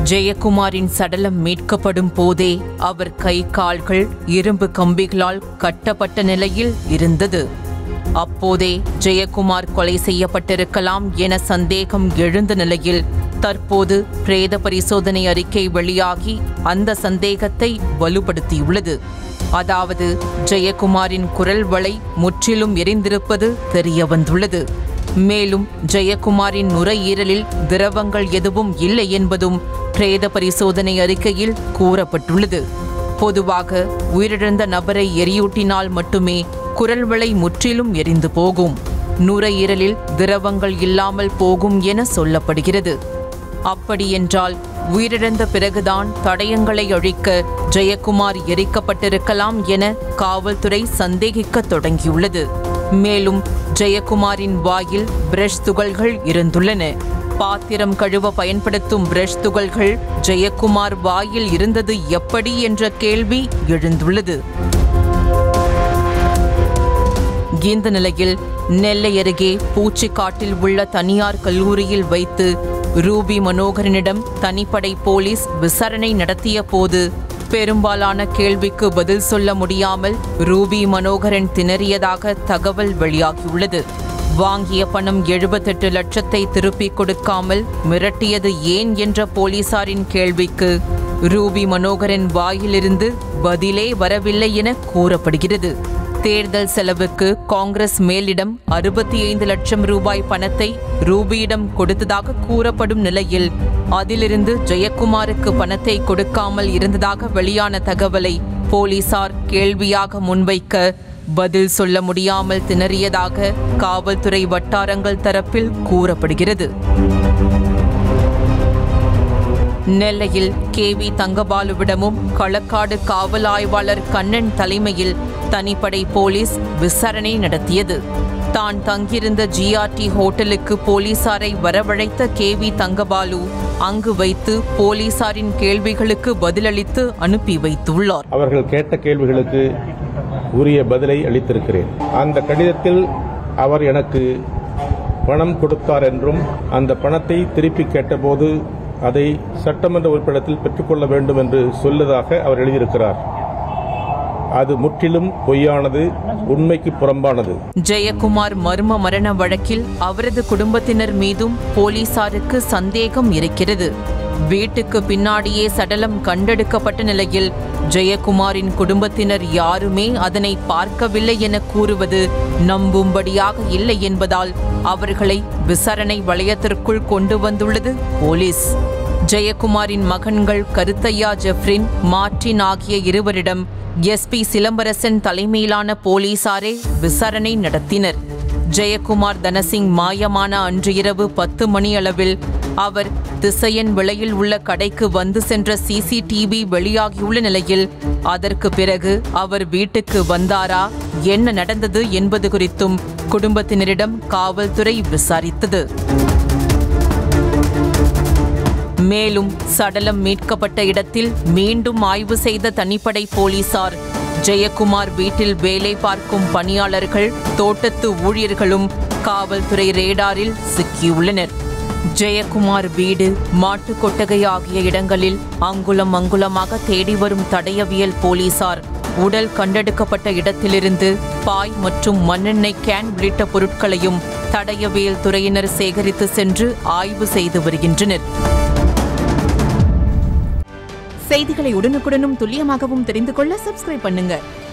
ஜெயக்குமாரின் சடலம் மீட்கப்படும் போதே அவர் கை கால்கள் இரும்பு கம்பிகளால் கட்டப்பட்ட நிலையில் இருந்தது அப்போதே ஜெயக்குமார் கொலை செய்யப்பட்டிருக்கலாம் என சந்தேகம் எழுந்த நிலையில் தற்போது பிரேத பரிசோதனை அறிக்கை வெளியாகி அந்த சந்தேகத்தை வலுப்படுத்தியுள்ளது அதாவது ஜெயக்குமாரின் குரல் வளை முற்றிலும் எரிந்திருப்பது தெரிய வந்துள்ளது மேலும் ஜெயக்குமாரின் நுரையீரலில் திரவங்கள் எதுவும் இல்லை என்பதும் பிரேத பரிசோதனை அறிக்கையில் கூறப்பட்டுள்ளது பொதுவாக உயிரிழந்த நபரை எரியூட்டினால் மட்டுமே குரல் வளை முற்றிலும் எரிந்து போகும் நுரையீரலில் திரவங்கள் இல்லாமல் போகும் என சொல்லப்படுகிறது அப்படியென்றால் உயிரிழந்த பிறகுதான் தடயங்களை அழிக்க ஜெயக்குமார் எரிக்கப்பட்டிருக்கலாம் என காவல்துறை சந்தேகிக்க தொடங்கியுள்ளது மேலும் ஜெயக்குமாரின் வாயில் பிரஷ் துகள்கள் இருந்துள்ளன பாத்திரம் கழுவ பயன்படுத்தும் பிரஷ் துகள்கள் ஜெயக்குமார் வாயில் இருந்தது எப்படி என்ற கேள்வி எழுந்துள்ளது இந்த நிலையில் நெல்லை அருகே பூச்சிக்காட்டில் உள்ள தனியார் கல்லூரியில் வைத்து ரூபி மனோகரனிடம் தனிப்படை போலீஸ் விசாரணை நடத்திய போது பெரும்பாலான கேள்விக்கு பதில் சொல்ல முடியாமல் ரூபி மனோகரன் திணறியதாக தகவல் வெளியாகியுள்ளது வாங்கிய பணம் எழுபத்தெட்டு லட்சத்தை திருப்பிக் கொடுக்காமல் மிரட்டியது ஏன் என்ற போலீசாரின் கேள்விக்கு ரூபி மனோகரன் வாயிலிருந்து பதிலே வரவில்லை என கூறப்படுகிறது தேர்தல் செலவுக்கு காங்கிரஸ் மேலிடம் அறுபத்தி ஐந்து லட்சம் ரூபாய் பணத்தை ரூபியிடம் கொடுத்ததாக கூறப்படும் நிலையில் அதிலிருந்து ஜெயக்குமாருக்கு பணத்தை கொடுக்காமல் இருந்ததாக வெளியான தகவலை போலீசார் கேள்வியாக முன்வைக்க பதில் சொல்ல முடியாமல் திணறியதாக காவல்துறை வட்டாரங்கள் தரப்பில் கூறப்படுகிறது நெல்லையில் கேவி தங்கபாலுவிடமும் களக்காடு காவல் ஆய்வாளர் கண்ணன் தலைமையில் தனிப்படை போலீஸ் விசாரணை நடத்தியது தான் தங்கியிருந்த ஜிஆர்டி ஹோட்டலுக்கு போலீசாரை வரவழைத்த கேவி தங்கபாலு அங்கு வைத்து போலீசாரின் கேள்விகளுக்கு பதிலளித்து அனுப்பி வைத்துள்ளார் அவர்கள் கேட்ட கேள்விகளுக்கு உரிய பதிலை அளித்திருக்கிறேன் அந்த கடிதத்தில் அவர் எனக்கு பணம் கொடுத்தார் என்றும் அந்த பணத்தை திருப்பி கேட்டபோது அதை சட்டமன்ற உறுப்பினத்தில் பெற்றுக்கொள்ள வேண்டும் என்று சொல்லதாக அவர் எழுதியிருக்கிறார் அது முற்றிலும் பொய்யானது உண்மைக்கு புறம்பானது ஜெயக்குமார் மர்ம மரண வழக்கில் அவரது குடும்பத்தினர் மீதும் போலீசாருக்கு சந்தேகம் இருக்கிறது வீட்டுக்கு பின்னாடியே சடலம் கண்டெடுக்கப்பட்ட நிலையில் ஜெயக்குமாரின் குடும்பத்தினர் யாருமே அதனை பார்க்கவில்லை என கூறுவது நம்பும்படியாக இல்லை என்பதால் அவர்களை விசாரணை வளையத்திற்குள் கொண்டு வந்துள்ளது போலீஸ் ஜெயக்குமாரின் மகன்கள் கருத்தையா ஜெஃப்ரின் மார்டின் ஆகிய இருவரிடம் எஸ்பி சிலம்பரசன் தலைமையிலான போலீசாரே விசாரணை நடத்தினர் ஜெயக்குமார் தனசிங் மாயமான அன்று இரவு பத்து மணி அளவில் அவர் திசையன் விலையில் உள்ள கடைக்கு வந்து சென்ற சிசிடிவி வெளியாகியுள்ள நிலையில் அதற்கு பிறகு அவர் வீட்டுக்கு வந்தாரா என்ன நடந்தது என்பது குறித்தும் குடும்பத்தினரிடம் காவல்துறை விசாரித்தது மேலும் சடலம் மீட்கப்பட்ட இடத்தில் மீண்டும் ஆய்வு செய்த தனிப்படை போலீசார் ஜெயக்குமார் வீட்டில் வேலை பார்க்கும் பணியாளர்கள் தோட்டத்து ஊழியர்களும் காவல்துறை ரேடாரில் சிக்கியுள்ளனர் ஜெயக்குமார் வீடு மாட்டுக் கொட்டகை ஆகிய இடங்களில் அங்குலம் அங்குலமாக தேடி வரும் தடயவியல் போலீசார் உடல் கண்டெடுக்கப்பட்ட இடத்திலிருந்து பாய் மற்றும் மண்ணெண்ணெய் கேன் உள்ளிட்ட பொருட்களையும் தடயவியல் துறையினர் சேகரித்து சென்று ஆய்வு செய்து வருகின்றனர் செய்திகளை உடனுக்குடனும் துல்லியமாகவும் தெரிந்து கொள்ள சப்ஸ்கிரைப் பண்ணுங்க